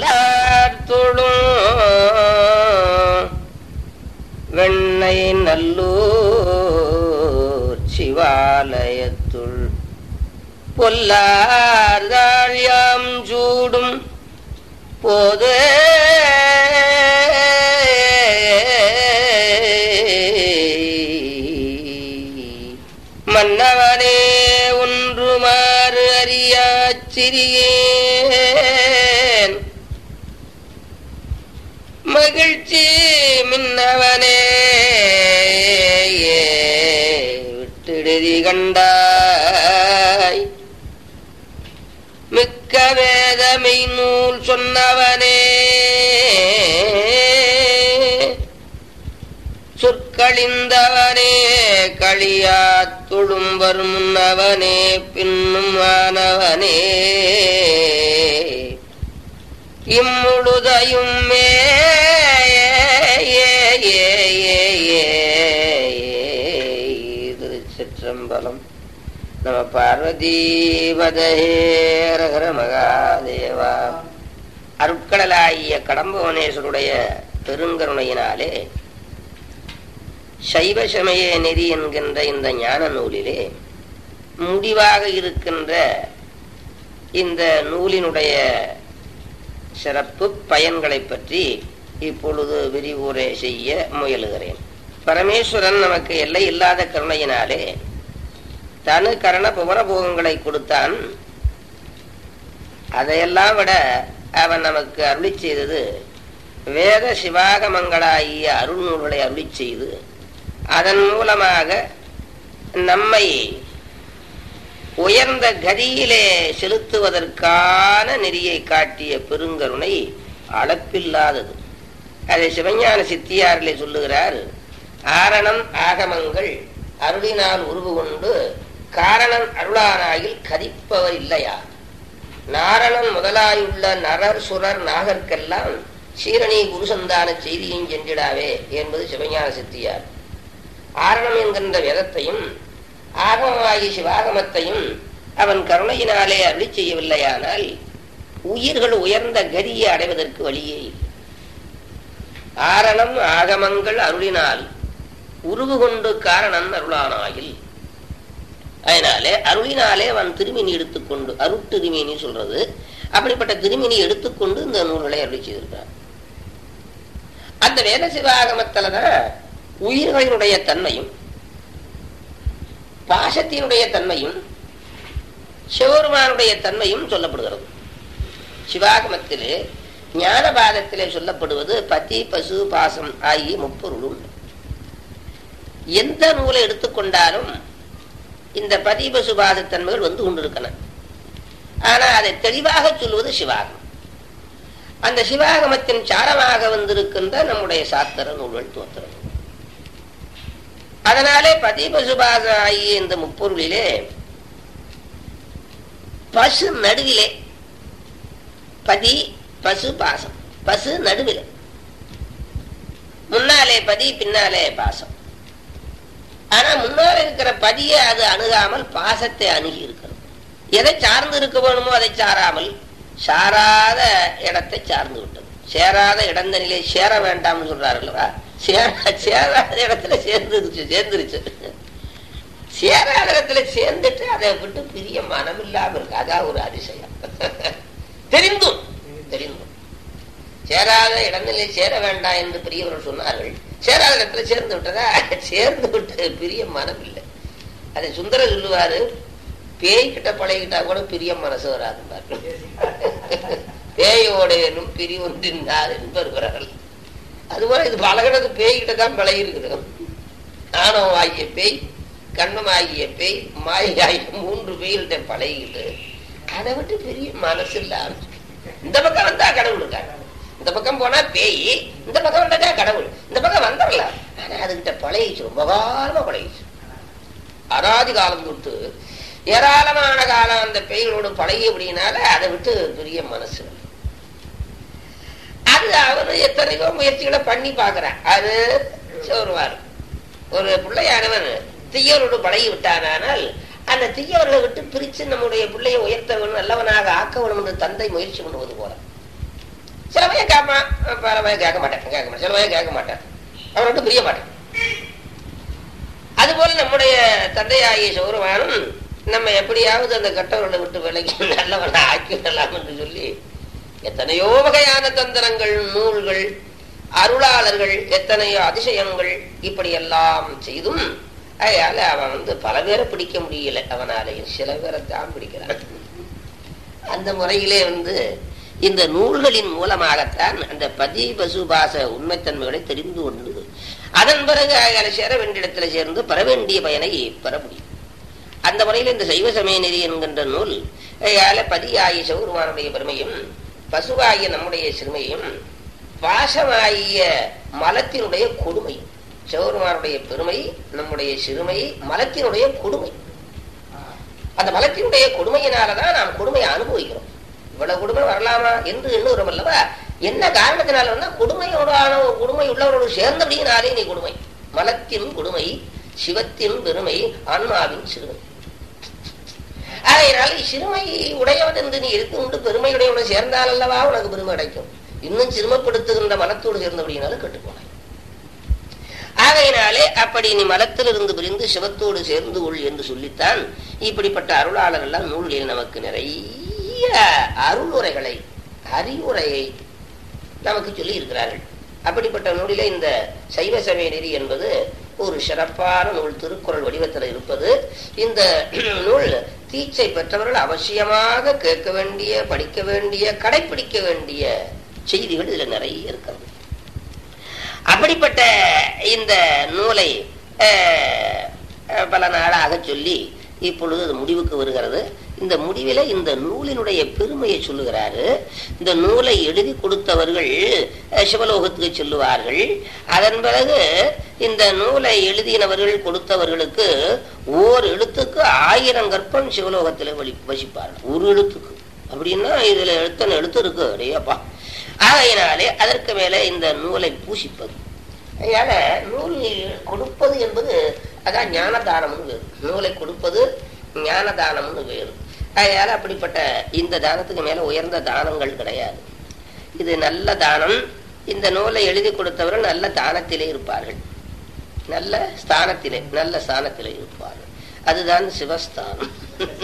வல்லார்த்தொழும் வெண்ணை நல்லூர் சிவாலயத்துள் பொல்லார்தாழியாம் சூடும் போது மன்னவனே ஒன்றுமாறு அறியாச் சிறியேன் மகிழ்ச்சி மின்னவனே விட்டிடுதி கண்டாய் மிக்க வேதமை நூல் சொன்னவனே சொற்களிந்தவனே களியா தொழும்பர் முன்னவனே பின்னும் ஆனவனே இம்முழுதையும் மே திருச்சிற்றம்பலம் நம பார்வதீபதேரகர மகாதேவா அருட்கடலாகிய கடம்பவனேஸ்வருடைய பெருங்கருணையினாலே சைவ சமய நெறி என்கின்ற இந்த ஞான நூலிலே முடிவாக இருக்கின்ற இந்த நூலினுடைய சிறப்பு பயன்களை பற்றி இப்பொழுது விரிவுரை செய்ய முயலுகிறேன் பரமேஸ்வரன் நமக்கு எல்லை இல்லாத கருணையினாலே தனு கரண புவனபோகங்களை கொடுத்தான் அதையெல்லாம் விட அவன் நமக்கு அருளி செய்தது வேத சிவாகமங்களாகிய அருள் நூல்களை அருளி செய்து அதன் மூலமாக நம்மை உயர்ந்த கதியிலே செலுத்துவதற்கான நெறியை காட்டிய பெருங்கருணை அளப்பில்லாதது அதை சிவஞான சித்தியாரிலே சொல்லுகிறார் ஆரணம் ஆகமங்கள் அருளினால் உருவு கொண்டு காரணம் அருளானாயில் கதிப்பவர் இல்லையா நாரணன் முதலாயுள்ள நரர் சுரர் நாகர்க்கெல்லாம் சீரணி குருசந்தான செய்தியும் சென்றிடாவே என்பது சிவஞான சித்தியார் ஆரணம் என்கின்ற வேதத்தையும் ஆகமமாகி சிவாகமத்தையும் அவன் கருணையினாலே அருளி செய்யவில்லையானால் உயிர்கள் உயர்ந்த கதியை அடைவதற்கு வழியே இல்லை ஆரணம் ஆகமங்கள் அருளினால் உருவு கொண்டு காரணம் அருளானாயில் அதனாலே அருளினாலே அவன் திருமினி எடுத்துக்கொண்டு அருட்டிருமினி சொல்றது அப்படிப்பட்ட திருமினி எடுத்துக்கொண்டு இந்த நூல்களை அருளி செய்திருக்கிறார் அந்த வேத சிவாகமத்தில்தான் உயிர்களினுடைய தன்மையும் பாசத்தினுடைய தன்மையும் சிவபெருமானுடைய தன்மையும் சொல்லப்படுகிறது சிவாகமத்திலே ஞானபாதத்திலே சொல்லப்படுவது பதி பசு பாசம் ஆகிய முப்பொருளும் எந்த நூலை எடுத்துக்கொண்டாலும் இந்த பதி பசு பாசத்தன்மைகள் வந்து கொண்டிருக்கன ஆனா அதை தெளிவாக சொல்வது சிவாகமம் அந்த சிவாகமத்தின் சாரமாக வந்திருக்கின்ற நம்முடைய சாத்திர நூல்கள் தோத்திர நூல் அதனாலே பதி பசுபாச ஆகிய இந்த முப்பொருளிலே பசு நடுவிலே பதி பசு பாசம் பசு நடுவிலே முன்னாலே பதி பின்னாலே பாசம் ஆனா முன்னால இருக்கிற பதியை அது அணுகாமல் பாசத்தை அணுகி இருக்கிறது எதை சார்ந்து இருக்க வேணுமோ அதை சாராமல் சாராத இடத்தை சார்ந்து விட்டது சேராத இடந்தனிலே சேர வேண்டாம்னு சொல்றாரு அல்லவா சேர சேராத இடத்துல சேர்ந்துருச்சு சேர்ந்துருச்சு சேராத இடத்துல சேர்ந்துட்டு அதை விட்டு பிரிய மனம் இல்லாம இருக்கு அதான் ஒரு அதிசயம் தெரிந்தும் தெரிந்தும் சேராத இடங்களிலே சேர வேண்டாம் என்று பெரியவர்கள் சொன்னார்கள் சேராத இடத்துல சேர்ந்து விட்டதா சேர்ந்து விட்டு பிரிய மனம் இல்லை அதை சுந்தர சொல்லுவாரு பேய் கிட்ட பழகிட்டா கூட பிரிய மனசு வராது பேயோட எனும் பிரி ஒன்றினார் என்பவர்கள் அதுபோல இது பழகினது பேய் கிட்ட தான் பழகி இருக்குது ஆணவம் ஆகிய பேய் கண்ணம் ஆகிய பேய் மாயை ஆகிய மூன்று பேய்கிட்ட பழகிட்டு அதை விட்டு பெரிய மனசு இல்லாம இந்த பக்கம் வந்தா கடவுள் இருக்காங்க இந்த பக்கம் போனா பேய் இந்த பக்கம் வந்தா கடவுள் இந்த பக்கம் வந்துடலாம் ஆனா அதுகிட்ட பழகிச்சு ரொம்ப காலமா பழகிச்சு அராதி காலம் தொட்டு ஏராளமான காலம் அந்த பேய்களோடு பழகி அப்படின்னால அதை விட்டு பெரிய மனசு அது அவரு எத்தனையோ முயற்சிகளை பண்ணி பாக்குறான் அது வருவார் ஒரு பிள்ளையானவன் தீயவரோடு பழகி விட்டானால் அந்த தீயவர்களை விட்டு பிரிச்சு நம்முடைய பிள்ளையை உயர்த்த வேணும் நல்லவனாக ஆக்க வேணும் என்று தந்தை முயற்சி பண்ணுவது போல பையன் கேட்பான் பல பையன் கேட்க மாட்டேன் கேட்க மாட்டேன் சில பையன் கேட்க மாட்டேன் அவரை விட்டு பிரிய மாட்டேன் அதுபோல நம்முடைய தந்தையாகிய சௌரவானும் நம்ம எப்படியாவது அந்த கட்டவர்களை விட்டு விலகி நல்லவனை ஆக்கி விடலாம் என்று சொல்லி எத்தனையோ வகையான தந்திரங்கள் நூல்கள் அருளாளர்கள் எத்தனையோ அதிசயங்கள் இப்படி எல்லாம் செய்தும் அதனால அவன் வந்து பல பேரை பிடிக்க முடியல அவனாலையும் சில பேரை தான் பிடிக்கிறான் அந்த முறையிலே வந்து இந்த நூல்களின் மூலமாகத்தான் அந்த பதி பசுபாச உண்மைத்தன்மைகளை தெரிந்து கொண்டு அதன் பிறகு அயால சேர வேண்டிய இடத்துல சேர்ந்து பெற வேண்டிய பயனை பெற முடியும் அந்த முறையில் இந்த சைவ சமய நெறி என்கின்ற நூல் அயால பதியாகிய சௌருமானுடைய பெருமையும் பசுவாகிய நம்முடைய சிறுமையும் பாசமாகிய மலத்தினுடைய கொடுமை சௌருமானுடைய பெருமை நம்முடைய சிறுமை மலத்தினுடைய கொடுமை அந்த மலத்தினுடைய கொடுமையினாலதான் நாம் கொடுமையை அனுபவிக்கிறோம் இவ்வளவு கொடுமை வரலாமா என்று எண்ணுகிறோம் அல்லவா என்ன காரணத்தினால வந்தா கொடுமையோடான கொடுமை உள்ளவரோடு சேர்ந்தபடியினாலே நீ கொடுமை மலத்தின் கொடுமை சிவத்தின் பெருமை ஆன்மாவின் சிறுமை ஆகையினால சிறுமை உடையவன் என்று நீ இருந்து கொண்டு பெருமையுடையவனை சேர்ந்தால் அல்லவா உனக்கு பெருமை கிடைக்கும் இன்னும் சிறுமப்படுத்துகின்ற மனத்தோடு சேர்ந்தபடியினாலும் கெட்டுப்போனாய் ஆகையினாலே அப்படி நீ மலத்திலிருந்து பிரிந்து சிவத்தோடு சேர்ந்து கொள் என்று சொல்லித்தான் இப்படிப்பட்ட அருளாளர் எல்லாம் நூல்களில் நமக்கு நிறைய அருளுரைகளை அறிவுரையை நமக்கு சொல்லி இருக்கிறார்கள் அப்படிப்பட்ட நூலிலே இந்த சைவ சமய நெறி என்பது ஒரு சிறப்பான நூல் திருக்குறள் வடிவத்தில் இருப்பது இந்த நூல் தீட்சை பெற்றவர்கள் அவசியமாக கேட்க வேண்டிய படிக்க வேண்டிய கடைபிடிக்க வேண்டிய செய்திகள் இதுல நிறைய இருக்கிறது அப்படிப்பட்ட இந்த நூலை பல நாளாக சொல்லி இப்பொழுது அது முடிவுக்கு வருகிறது இந்த முடிவில இந்த நூலினுடைய பெருமையை சொல்லுகிறாரு இந்த நூலை எழுதி கொடுத்தவர்கள் சிவலோகத்துக்கு செல்லுவார்கள் அதன் பிறகு இந்த நூலை எழுதினவர்கள் கொடுத்தவர்களுக்கு ஓர் எழுத்துக்கு ஆயிரம் கற்பம் சிவலோகத்தில் வழி வசிப்பார்கள் ஒரு எழுத்துக்கு அப்படின்னா இதுல எழுத்தன எழுத்து இருக்கு அடையப்பா ஆகையினாலே அதற்கு மேலே இந்த நூலை பூசிப்பது அதனால நூல் கொடுப்பது என்பது அதான் ஞான தானம்னு வேறு நூலை கொடுப்பது ஞான தானம்னு வேறு அதனால அப்படிப்பட்ட இந்த தானத்துக்கு மேல உயர்ந்த தானங்கள் கிடையாது இது நல்ல தானம் இந்த நூலை எழுதி கொடுத்தவர்கள் நல்ல தானத்திலே இருப்பார்கள் நல்ல ஸ்தானத்திலே நல்ல ஸ்தானத்திலே இருப்பார்கள் அதுதான் சிவஸ்தானம்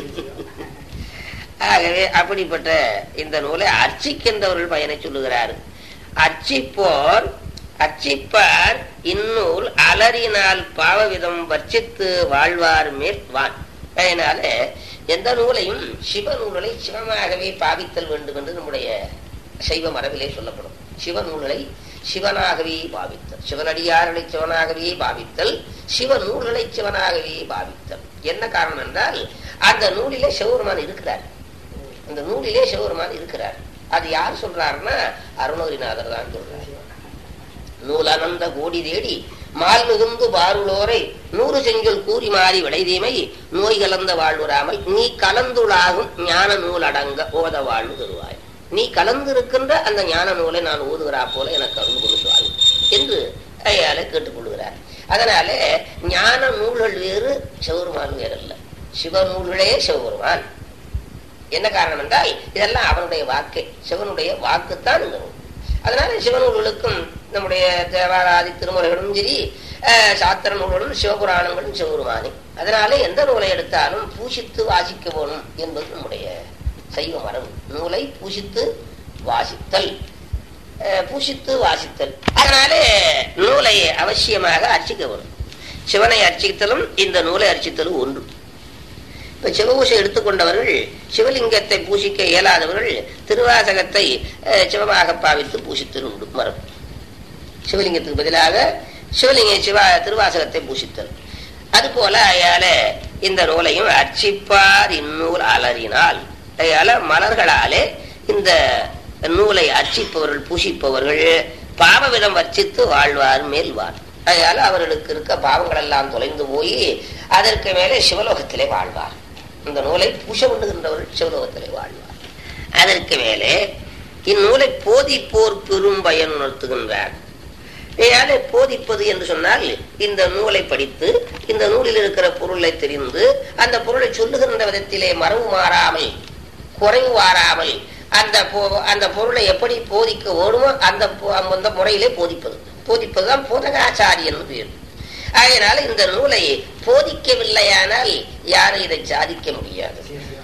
ஆகவே அப்படிப்பட்ட இந்த நூலை அர்ச்சிக்கின்றவர்கள் பயனை சொல்லுகிறார் அர்ச்சிப்போர் அச்சிப்பார் இந்நூல் அலறினால் பாவவிதம் வர்ச்சித்து வாழ்வார் மேல் வான் அதனால எந்த நூலையும் சிவ நூல்களை சிவமாகவே பாவித்தல் வேண்டும் என்று நம்முடைய சைவ மரபிலே சொல்லப்படும் சிவ நூல்களை சிவனாகவே பாவித்தல் சிவனடியார்களை சிவனாகவே பாவித்தல் சிவ நூல்களை சிவனாகவே பாவித்தல் என்ன காரணம் என்றால் அந்த நூலிலே சிவபெருமான் இருக்கிறார் அந்த நூலிலே சிவபெருமான் இருக்கிறார் அது யார் சொல்றாருன்னா அருணகிரிநாதர் தான் சொல்றார் நூலானந்த கோடி தேடி மால் மிகுந்து பாருளோரை நூறு செஞ்சொல் கூறி மாறி விளைதீமை நோய் கலந்த வாழ்வுறாமல் நீ கலந்துளாகும் ஞான நூல் அடங்க ஓத வாழ்வு தருவாய் நீ கலந்திருக்கின்ற அந்த ஞான நூலை நான் ஓதுகிறா போல எனக்கு அருள் கொடுத்துவாய் என்று ஐயால கேட்டுக்கொள்கிறார் அதனால ஞான நூல்கள் வேறு சிவபெருமான் வேறு அல்ல சிவ நூல்களே சிவபெருமான் என்ன காரணம் என்றால் இதெல்லாம் அவனுடைய வாக்கு சிவனுடைய வாக்குத்தான் இந்த நூல் அதனால சிவநூல்களுக்கும் நம்முடைய தேவாராதி திருமுறைகளும் சரி சாத்திர நூல்களும் சிவபுராணங்களும் சிவபெருமானி அதனால எந்த நூலை எடுத்தாலும் பூசித்து வாசிக்க வேணும் என்பது நம்முடைய சைவ மரபு நூலை பூசித்து வாசித்தல் பூசித்து வாசித்தல் அதனாலே நூலை அவசியமாக அர்ச்சிக்க வேணும் சிவனை அர்ச்சித்தலும் இந்த நூலை அர்ச்சித்தலும் ஒன்று இப்ப சிவபூசை எடுத்துக்கொண்டவர்கள் சிவலிங்கத்தை பூசிக்க இயலாதவர்கள் திருவாசகத்தை சிவமாக பாவித்து பூசித்தல் உண்டு மரபு சிவலிங்கத்துக்கு பதிலாக சிவலிங்க சிவா திருவாசகத்தை பூசித்தல் அதுபோல அயால இந்த நூலையும் அர்ச்சிப்பார் இந்நூல் அலறினால் அயால மலர்களாலே இந்த நூலை அர்ச்சிப்பவர்கள் பூசிப்பவர்கள் பாவவிடம் வர்ச்சித்து வாழ்வார் மேல்வார் அதனால அவர்களுக்கு இருக்க பாவங்கள் எல்லாம் தொலைந்து போய் அதற்கு மேலே சிவலோகத்திலே வாழ்வார் இந்த நூலை பூச விடுகின்றவர்கள் சிவலோகத்திலே வாழ்வார் அதற்கு மேலே இந்நூலை போதிப்போர் பெரும் பயன் உணர்த்துகின்றார் ஏயாலே போதிப்பது என்று சொன்னால் இந்த நூலை படித்து இந்த நூலில் இருக்கிற பொருளை தெரிந்து அந்த பொருளை சொல்லுகின்ற விதத்திலே மரபு மாறாமல் குறைவு வாராமல் அந்த பொ- அந்த பொருளை எப்படி போதிக்க ஓடுமோ அந்த பொ- அந்த முறையிலே போதிப்பது போதிப்பதுதான் போதகாச்சாரியன் பேர் அதனால இந்த நூலை போதிக்கவில்லையானால் யாரும் இதை சாதிக்க முடியாது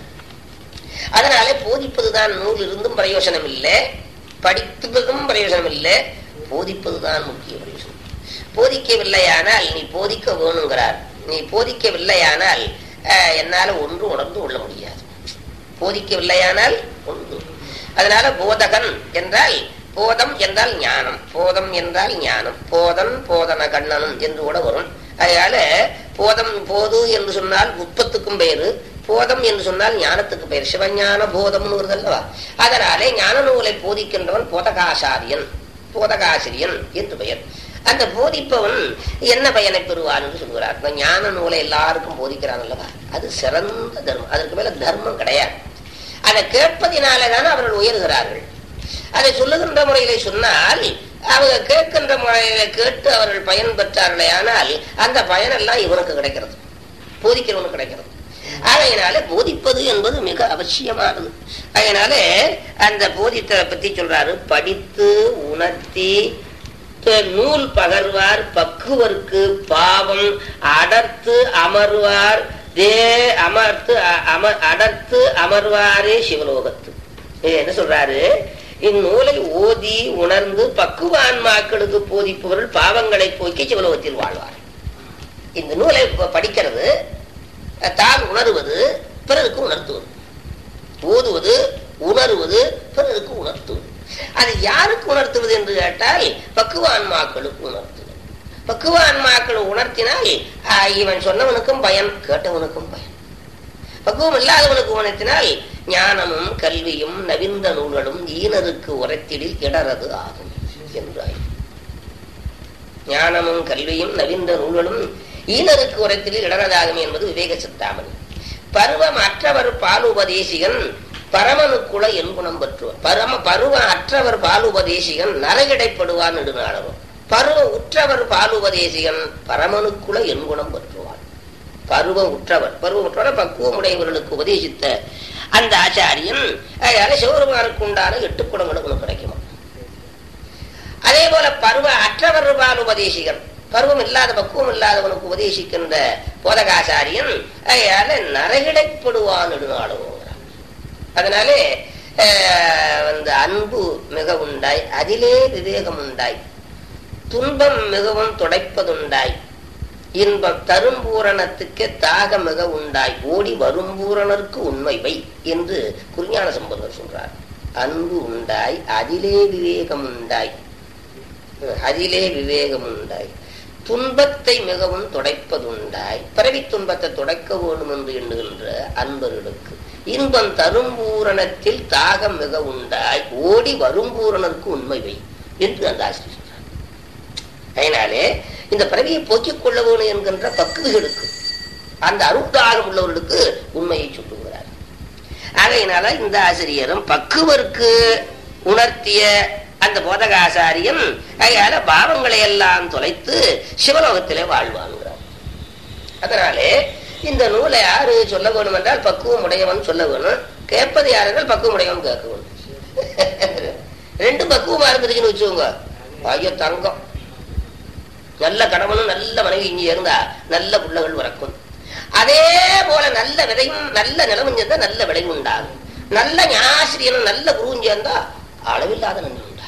அதனால போதிப்பதுதான் நூல் இருந்தும் பிரயோஜனம் இல்லை படிப்பதும் பிரயோஜனம் இல்லை போதிப்பதுதான் முக்கிய பிரயோஜனம் போதிக்கவில்லையானால் நீ போதிக்க வேணுங்கிறார் நீ போதிக்கவில்லையானால் அஹ், என்னால ஒன்று உணர்ந்து கொள்ள முடியாது போதிக்கவில்லையானால் ஒன்று அதனால போதகன் என்றால் போதம் என்றால் ஞானம் போதம் என்றால் ஞானம் போதன் போதன கண்ணனும் என்று கூட வரும் அதனால போதம் போது என்று சொன்னால் உற்பத்துக்கும் பெயரு போதம் என்று சொன்னால் ஞானத்துக்கு பெயர் சிவஞான போதம்னு வருது அல்லவா அதனாலே ஞான நூலை போதிக்கின்றவன் போதகாசாரியன் போதகாசிரியன் என்று பெயர் அந்த போதிப்பவன் என்ன பயனை பெறுவான் என்று சொல்கிறார் இந்த ஞான நூலை எல்லாருக்கும் போதிக்கிறான் அல்லவா அது சிறந்த தர்மம் அதற்கு மேல தர்மம் கிடையாது அதை கேட்பதினாலே தானே அவர்கள் உயர்கிறார்கள் அதை சொல்லுகின்ற முறையிலே சொன்னால் அவங்க கேட்கின்ற முறையில கேட்டு அவர்கள் பயன் பெற்றார்களே ஆனால் அந்த பயனெல்லாம் இவனுக்கு கிடைக்கிறது போதிக்கிறவனுக்கு கிடைக்கிறது ஆகையினால போதிப்பது என்பது மிக அவசியமானது அதனால அந்த போதித்ததை பத்தி சொல்றாரு படித்து உணர்த்தி த- நூல் பகர்வார் பக்குவர்க்கு பாவம் அடர்த்து அமர்வார் தே அமர்த்து அ- அமர் அடர்த்து அமர்வாரே சிவலோகத்து இது என்ன சொல்றாரு இந்நூலை ஓதி உணர்ந்து பக்குவான்மாக்களுக்கு போதிப்பவர்கள் பாவங்களை போக்கி சிவலோகத்தில் வாழ்வார் இந்த நூலை இப்ப படிக்கிறது அஹ், தான் உணருவது பிறருக்கு உணர்த்துவது ஓதுவது உணருவது பிறருக்கு உணர்த்துவது அது யாருக்கு உணர்த்துவது என்று கேட்டால் பக்குவான்மாக்களுக்கு உணர்த்துவது பக்குவான்மாக்கள் உணர்த்தினால் ஆஹ், இவன் சொன்னவனுக்கும் பயன் கேட்டவனுக்கும் பயன் பக்குவம் இல்லாதவனுக்கு உணர்த்தினால் ஞானமும் கல்வியும் நவீன நூல்களும் ஈனருக்கு உரைத்திடில் இடரது ஆகும் என்றாய் ஞானமும் கல்வியும் நவீன நூல்களும் ஈனருக்கு உரைத்திடில் இடரதாகும் என்பது விவேக சித்தாமணி பருவம் அற்றவர் பாலுபதேசிகன் பரமனுக்குள எண்குணம் பெற்றுவர் பரம பருவ அற்றவர் பாலுபதேசிகன் நரகிடைப்படுவான் நெடுநாளரும் பருவ உற்றவர் பாலுபதேசிகன் பரமனுக்குள எண்குணம் பெற்றுவான் பருவம் உற்றவர் பருவம் உற்றவர் பக்குவம் உடையவர்களுக்கு உபதேசித்த அந்த ஆச்சாரியன் அதனால சிவபெருமானுக்கு உண்டான எட்டு குணங்களும் உனக்கு கிடைக்குமா அதே போல பருவ அற்றவர் பால் உபதேசிகன் பருவம் இல்லாத பக்குவம் இல்லாதவனுக்கு உபதேசிக்கின்ற போதகாச்சாரியன் அதனால நரகிடைப்படுவான் நெடுநாளுங்கிறான் அதனாலே அஹ், அந்த அன்பு மிக உண்டாய் அதிலே விவேகம் உண்டாய் துன்பம் மிகவும் துடைப்பதுண்டாய் இன்பம் தரும் பூரணத்துக்கு தாக மிக உண்டாய் ஓடி வரும் பூரணருக்கு உண்மை வை என்று குருஞான சம்பந்தர் சொல்றார் அன்பு உண்டாய் அதிலே விவேகம் உண்டாய் அதிலே விவேகம் உண்டாய் துன்பத்தை மிகவும் துடைப்பதுண்டாய் பிறவி துன்பத்தை துடைக்க வேண்டும் என்று எண்ணுகின்ற அன்பர்களுக்கு இன்பம் தரும் பூரணத்தில் தாகம் மிக உண்டாய் ஓடி வரும் பூரணருக்கு உண்மை வை என்று அந்த ஆசிரியர் சொல்றார் அதனாலே இந்த பிறவியை போக்கிக் கொள்ள வேணும் என்கின்ற பக்குவிகளுக்கு அந்த அருட்தாகம் உள்ளவர்களுக்கு உண்மையை சொல்லுகிறார் ஆகையினால இந்த ஆசிரியரும் பக்குவருக்கு உணர்த்திய அந்த போதகாசாரியம் அதனால பாவங்களை எல்லாம் தொலைத்து சிவலோகத்திலே வாழ்வாங்கிறார் அதனாலே இந்த நூலை யாரு சொல்ல வேணும் என்றால் பக்குவம் உடையவன் சொல்ல வேணும் கேட்பது யாருங்கள் பக்குவம் உடையவன் கேட்க வேணும் ரெண்டு பக்குவமா இருந்துச்சுன்னு வச்சுக்கோங்க ஐயோ தங்கம் நல்ல கணவனும் நல்ல மனைவி இங்கே இருந்தா நல்ல புள்ளகள் பிறக்கும் அதே போல நல்ல விதையும் நல்ல நிலமும் சேர்ந்தா நல்ல விளைவும் உண்டாகும் நல்ல ஞாசிரியனும் நல்ல குருவும் சேர்ந்தா அளவில்லாத நன்மை உண்டாகும்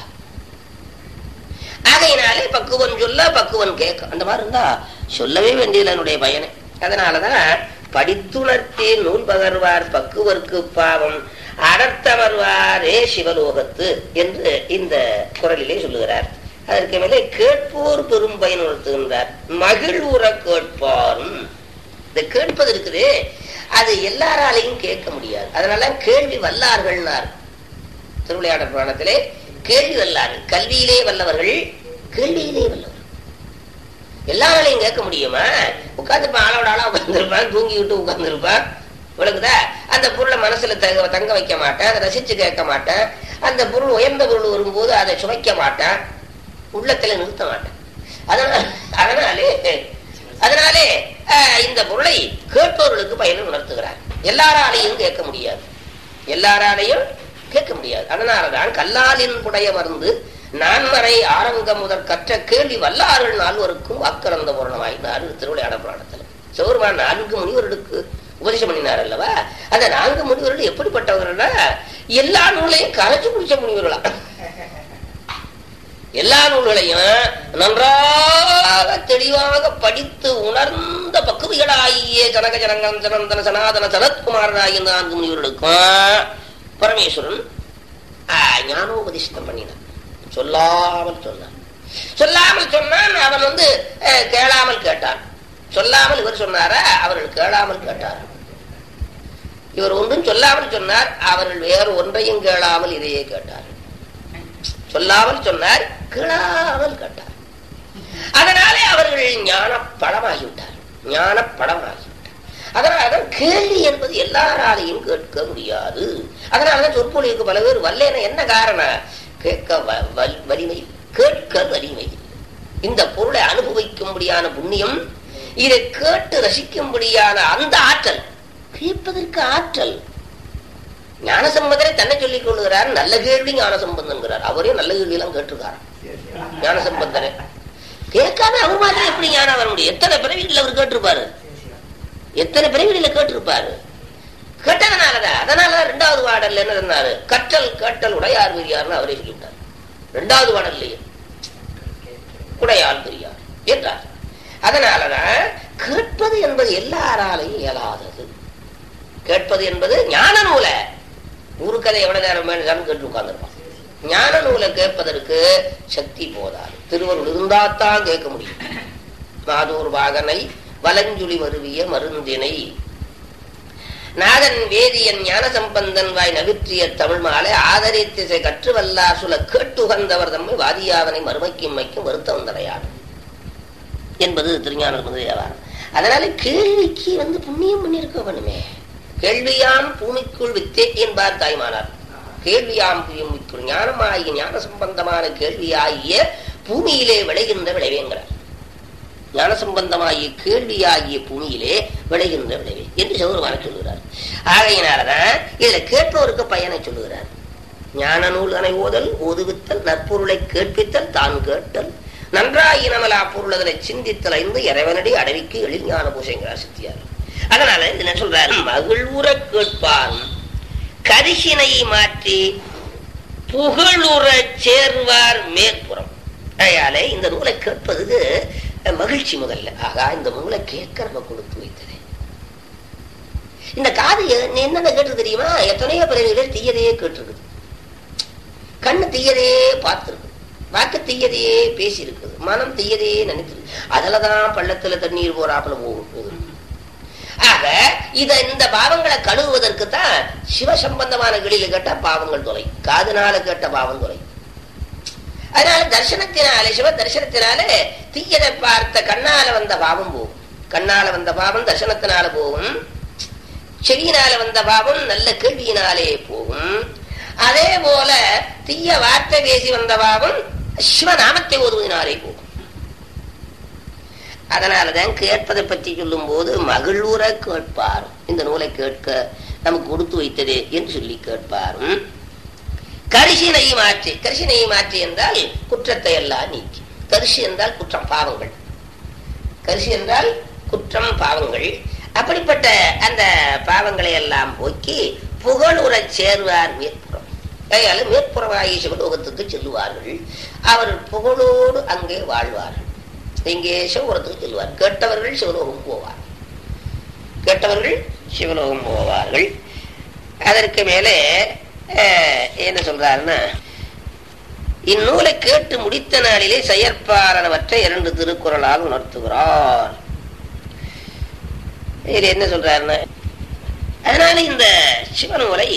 ஆகையினாலே பக்குவன் சொல்ல பக்குவன் கேட்க அந்த மாதிரி இருந்தா சொல்லவே வேண்டியது என்னுடைய பயனை அதனாலதான் படித்துணர்த்தி நூல் பகர்வார் பக்குவர்க்கு பாவம் அடர்த்தவர்வாரே சிவலோகத்து என்று இந்த குரலிலே சொல்லுகிறார் அதற்கு மேலே கேட்போர் பெரும் பயன் உணர்த்துகின்றார் மகிழ்வுற கேட்பாரும் இந்த கேட்பது இருக்குது அது எல்லாராலையும் கேட்க முடியாது அதனால கேள்வி வல்லார்கள்னார் திருவிளையாடல் புராணத்திலே கேள்வி வல்லார்கள் கல்வியிலே வல்லவர்கள் கேள்வியிலே வல்லவர்கள் எல்லாராலையும் கேட்க முடியுமா உட்காந்துருப்பான் ஆளோட ஆளா உட்காந்துருப்பான் தூங்கி விட்டு உட்காந்துருப்பான் விளக்குதா அந்த பொருளை மனசுல தங்க தங்க வைக்க மாட்டேன் அதை ரசிச்சு கேட்க மாட்டேன் அந்த பொருள் உயர்ந்த பொருள் வரும்போது அதை சுவைக்க மாட்டேன் உள்ளத்துல நிறுத்த மாட்டேன் அதனால அதனாலே அதனாலே அஹ், இந்த பொருளை கேட்பவர்களுக்கு பயனை உணர்த்துகிறார் எல்லாராலையும் கேட்க முடியாது எல்லாராலையும் கேட்க முடியாது அதனாலதான் கல்லாலின் புடைய மருந்து நான்மறை ஆரங்க முதற் கற்ற கேள்வி வல்லாறுகள் நால்வருக்கும் வாக்கறந்த பூரணமாயினார் திருவிளையாட புராணத்துல சிவருமான் நான்கு முனிவர்களுக்கு உபதேசம் பண்ணினார் அல்லவா அந்த நான்கு முனிவர்கள் எப்படிப்பட்டவர்கள்னா எல்லா நூலையும் கரைச்சு குடிச்ச முனிவர்களா எல்லா நூல்களையும் நன்றாக தெளிவாக படித்து உணர்ந்த பக்குவிகளாகிய ஜனக ஜனங்கன் ஜனந்தன சனாதன சனத்குமாரனாகிய நான்கு முனிவர்களுக்கும் பரமேஸ்வரன் ஆ, ஞானோபதேசம் பண்ணினான் சொல்லாமல் சொன்னான் சொல்லாமல் சொன்னான் அவன் வந்து அஹ், கேளாமல் கேட்டான் சொல்லாமல் இவர் சொன்னாரா அவர்கள் கேளாமல் கேட்டார் இவர் ஒன்றும் சொல்லாமல் சொன்னார் அவர்கள் வேறு ஒன்றையும் கேளாமல் இதையே கேட்டார் சொல்லாமல் சொன்னார் கேளாமல் கேட்டார் அதனாலே அவர்கள் ஞான படமாகிவிட்டார் ஞான படமாகிவிட்டார் அதனால கேள்வி என்பது எல்லாராலையும் கேட்க முடியாது அதனாலதான் சொற்பொழிவுக்கு பல பேர் வல்லேன என்ன காரணம் கேட்க வ- வல்- வலிமை கேட்க வலிமை இந்த பொருளை அனுபவிக்கும்படியான புண்ணியம் இதை கேட்டு ரசிக்கும்படியான அந்த ஆற்றல் கேட்பதற்கு ஆற்றல் ஞானசம்பந்தரை தன்னை சொல்லிக் கொள்கிறார் நல்ல கேள்வி ஞானசம்பந்தங்கிறார் அவரே நல்ல கேள்வி எல்லாம் கேட்டிருக்காரு ஞானசம்பந்தரை கேட்காம அவர் மாதிரி எப்படி ஞானம் வர முடியும் எத்தனை பிறவிகளில் அவர் கேட்டிருப்பாரு எத்தனை பிறவிகளில் கேட்டிருப்பாரு கேட்டதனாலதான் அதனாலதான் ரெண்டாவது பாடல்ல என்ன சொன்னாரு கற்றல் கேட்டல் உடையார் பெரியார்னு அவரே சொல்லிவிட்டார் ரெண்டாவது பாடல்லையே உடையார் பெரியார் என்றார் அதனாலதான் கேட்பது என்பது எல்லாராலையும் இயலாதது கேட்பது என்பது ஞான நூலை ஊரு கதை எவ்வளவு நேரம் வேணும் கேட்டு உட்கார்ந்துருப்பான் ஞான நூலை கேட்பதற்கு சக்தி போதாது திருவருள் இருந்தாத்தான் கேட்க முடியும் மாதூர் வாகனை வலஞ்சுழி மருவிய மருந்தினை நாதன் வேதியன் ஞான சம்பந்தன் வாய் நவிற்றிய தமிழ் மாலை ஆதரித்திசை கற்று வல்லார் சுல கேட்டுகந்தவர் தம்மை வாதியாவனை மறுமைக்கும் மைக்கும் வருத்த வந்தடையாடும் என்பது திருஞான தேவாரம் அதனால கேள்விக்கு வந்து புண்ணியம் பண்ணியிருக்க வேணுமே கேள்வியாம் பூமிக்குள் வித்தே என்பார் தாய்மானார் கேள்வியாம் பூமிக்குள் ஞானமாகிய ஞான சம்பந்தமான கேள்வியாகிய பூமியிலே விளைகின்ற விளைவேங்கிறார் ஞான சம்பந்தமாகிய கேள்வியாகிய பூமியிலே விளைகின்ற விளைவே என்று சௌரமான சொல்லுகிறார் ஆகையினாலதான் இதுல கேட்பவருக்கு பயனை சொல்லுகிறார் ஞான நூல் அனை ஓதல் ஓதுவித்தல் நற்பொருளை கேட்பித்தல் தான் கேட்டல் நன்றாயினமலா பொருளதனை சிந்தித்தல் ஐந்து இறைவனடி அடவிக்கு எழில் ஞான பூசைங்கிறார் சித்தியார் அதனால இது என்ன சொல்றாரு மகிழ்வுற கேட்பான் கரிசினை மாற்றி புகழுற சேர்வார் மேற்புறம் அதனால இந்த நூலை கேட்பதுக்கு மகிழ்ச்சி முதல்ல ஆகா இந்த நூலை கேட்க நம்ம கொடுத்து வைத்ததே இந்த காது எ- என்னென்ன கேட்டு தெரியுமா எத்தனையோ பிறவிகளே தீயதையே கேட்டிருக்குது கண்ணு தீயதையே பார்த்திருக்கு வாக்கு தீயதையே பேசி இருக்குது மனம் தீயதையே நினைத்திருக்கு அதுலதான் பள்ளத்துல தண்ணீர் போறாப்புல போகும் ஆக இத இந்த பாவங்களை கழுவுவதற்கு தான் சிவ சம்பந்தமான கிளியில கேட்ட பாவங்கள் தொலை காதுனால கேட்ட பாவம் தொலை அதனால தர்சனத்தினாலே சிவ தரிசனத்தினாலே தீயதை பார்த்த கண்ணால வந்த பாவம் போகும் கண்ணால வந்த பாவம் தர்சனத்தினால போகும் செவியினால வந்த பாவம் நல்ல கேள்வியினாலே போகும் அதே போல தீய வார்த்தை பேசி வந்த பாவம் சிவநாமத்தை ஓதுவதனாலே போகும் அதனாலதான் கேட்பதை பற்றி சொல்லும் போது மகிழ்வுற கேட்பார் இந்த நூலை கேட்க நமக்கு கொடுத்து வைத்தது என்று சொல்லி கேட்பாரும் கரிசினை மாற்றி கரிசினை மாற்றி என்றால் குற்றத்தை எல்லாம் நீக்கி கரிசி என்றால் குற்றம் பாவங்கள் கரிசி என்றால் குற்றம் பாவங்கள் அப்படிப்பட்ட அந்த பாவங்களை எல்லாம் போக்கி புகழுறச் சேர்வார் மேற்புறம் கையால மேற்புறவாகி சிவலோகத்துக்கு செல்லுவார்கள் அவர் புகழோடு அங்கே வாழ்வார்கள் இங்கே சிவபுரத்துக்கு செல்வார் கேட்டவர்கள் சிவலோகம் போவார் கேட்டவர்கள் சிவலோகம் போவார்கள் அதற்கு மேலே அஹ், என்ன சொல்றாருன்னா இந்நூலை கேட்டு முடித்த நாளிலே செயற்பாலனவற்ற இரண்டு திருக்குறளால் உணர்த்துகிறார் இது என்ன சொல்றாருன்னா அதனால இந்த சிவநூலை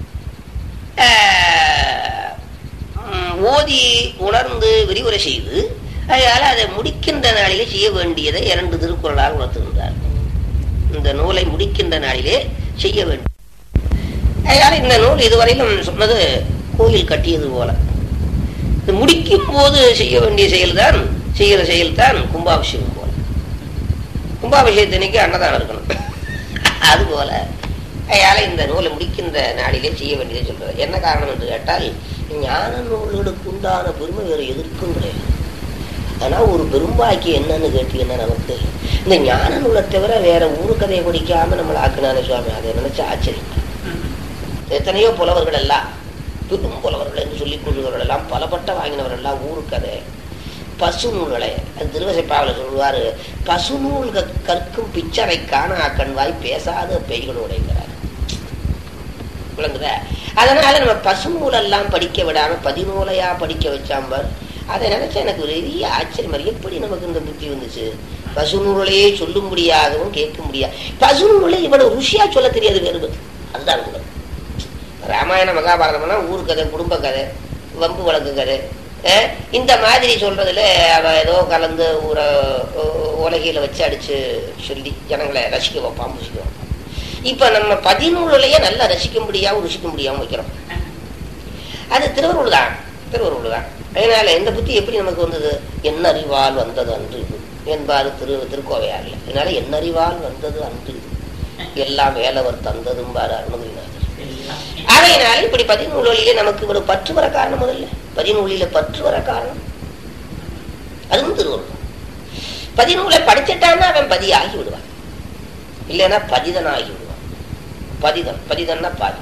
ஆஹ், உம், ஓதி உணர்ந்து விரிவுரை செய்து அதனால அதை முடிக்கின்ற நாளிலே செய்ய வேண்டியதை இரண்டு திருக்குறளால் உணர்த்துகின்றார் இந்த நூலை முடிக்கின்ற நாளிலே செய்ய வேண்டும் அதனால இந்த நூல் இதுவரையிலும் சொன்னது கோயில் கட்டியது போல இது முடிக்கும் போது செய்ய வேண்டிய செயல்தான் செய்கிற செயல்தான் கும்பாபிஷேகம் போல கும்பாபிஷேகத்தன்னைக்கு அன்னதானம் இருக்கணும் அது போல அதனால இந்த நூலை முடிக்கின்ற நாளிலே செய்ய வேண்டியதை சொல்றார் என்ன காரணம் என்று கேட்டால் ஞான நூல்களுக்கு உண்டான பெருமை வேறு எதற்கும் கிடையாது ஆனா ஒரு பெரும்பாக்கி என்னன்னு கேட்டீங்கன்னா நமக்கு இந்த ஞான நூலை தவிர வேற ஊரு கதையை படிக்காம நம்மளை ஆக்குனானே சுவாமி அதை நினைச்சு ஆச்சரியம் எத்தனையோ புலவர்கள் எல்லாம் பெரும் புலவர்கள் என்று சொல்லிக் கொள்கிறவர்கள் எல்லாம் பலப்பட்ட வாங்கினவர்கள் எல்லாம் ஊரு கதை பசு நூல்களை அது திருவசைப்பாவில் சொல்லுவாரு பசு நூல் க- கற்கும் பிச்சரை காண கண்வாய் பேசாத பெய்கள் உடைகிறார் விளங்குதா அதனால நம்ம பசு நூலெல்லாம் படிக்க விடாம பதிநூலையா படிக்க வச்சாம்பர் அதை நினைச்சா எனக்கு ஒரு பெரிய ஆச்சரியம் மாதிரி எப்படி நமக்கு இந்த புத்தி வந்துச்சு பசு நூலையே சொல்லும்படியாகவும் கேட்க முடியாது பசு நூலை இவ்வளவு ருசியா சொல்ல தெரியாது வேறு அதுதான் உண்மை. ராமாயண மகாபாரதம்னா ஊர் கதை குடும்ப கதை வம்பு வழக்கு கதை அஹ் இந்த மாதிரி சொல்றதுல அவ ஏதோ கலந்து ஊரை உலகையில வச்சு அடிச்சு சொல்லி ஜனங்களை ரசிக்க வைப்பான் புசிக்க வைப்பான் இப்ப நம்ம பதினூறுலயே நல்லா ரசிக்கும்படியாவும் ருசிக்கும்படியாவும் வைக்கிறோம் அது திருவருள் தான் திருவருள் தான் அதனால இந்த புத்தி எப்படி நமக்கு வந்தது என்ன அறிவால் வந்தது அன்று இது என்பாரு திரு திருக்கோவையார்ல அதனால என்ன அறிவால் வந்தது அன்று இது எல்லாம் வேலவர் தந்ததும் பாரு அருணகிரிநாதர் அதையினால இப்படி பதினூலிலே நமக்கு ஒரு பற்று வர காரணம் முதல்ல பதினூலில பற்று வர காரணம் அதுவும் திருவருள் தான். பதினூலை படிச்சிட்டான்னா அவன் பதி ஆகி விடுவான் இல்லைன்னா பதிதன் ஆகி விடுவான் பதிதன் பதிதன்னா பாதி